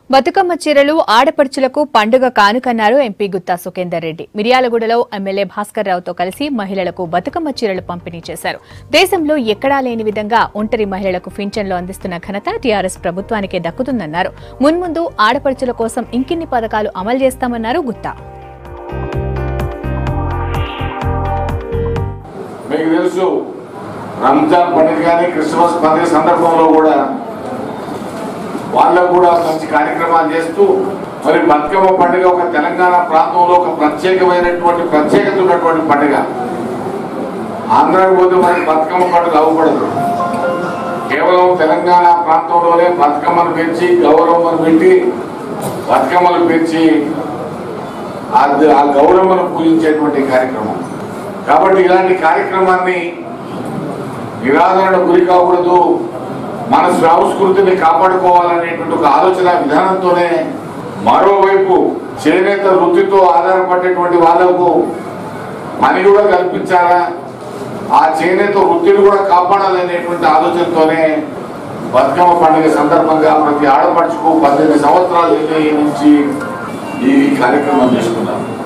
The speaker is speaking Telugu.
బతుకమ్మ చీరలు ఆడపడుచులకు పండుగ కానుకన్నారు ఎంపీ గుత్తా సుఖేందర్ రెడ్డి మిర్యాలగూడలో ఎమ్మెల్యే భాస్కర్ రావుతో కలిసి మహిళలకు బతుకమ్మ చీరలు పంపిణీ చేశారు దేశంలో ఎక్కడా లేని విధంగా ఒంటరి మహిళలకు పింఛన్లు అందిస్తున్న ఘనత టీఆర్ఎస్ ప్రభుత్వానికే దక్కుతుందన్నారు మున్ముందు ఆడపడుచుల కోసం ఇంకిన్ని పథకాలు అమలు చేస్తామన్నారు గుత్తా మీకు తెలుసు రంజాన్ పండుగ కానీ క్రిస్మస్ పండుగ సందర్భంలో కూడా వాళ్ళకు కూడా మంచి కార్యక్రమాలు చేస్తూ మరి బతుకమ్మ పండుగ ఒక తెలంగాణ ప్రాంతంలో ఒక ప్రత్యేకమైనటువంటి ప్రత్యేకత ఉన్నటువంటి పండుగ ఆంధ్రాకి పోతే మనకి బతుకమ్మ పండుగ అవ్వకూడదు కేవలం తెలంగాణ ప్రాంతంలోనే బతుకమ్మను పెంచి గౌరమ్మను పెట్టి బతుకమ్మను పెంచి అది ఆ గౌరమ్మను పూజించేటువంటి కార్యక్రమం కాబట్టి ఇలాంటి కార్యక్రమాన్ని నిరాదరణ గురి కాకూడదు మన సంస్కృతిని కాపాడుకోవాలనేటువంటి ఒక ఆలోచన విధానంతోనే మరోవైపు చేనేత వృత్తితో ఆధారపడేటువంటి వాళ్ళకు పని కూడా కల్పించాలా ఆ చేనేత వృత్తిని కూడా కాపాడాలనేటువంటి ఆలోచనతోనే బతుకమ్మ పండుగ సందర్భంగా ప్రతి ఆడపడుచుకు పద్దెనిమిది సంవత్సరాల నుంచి ఈ కార్యక్రమం తీసుకున్నాం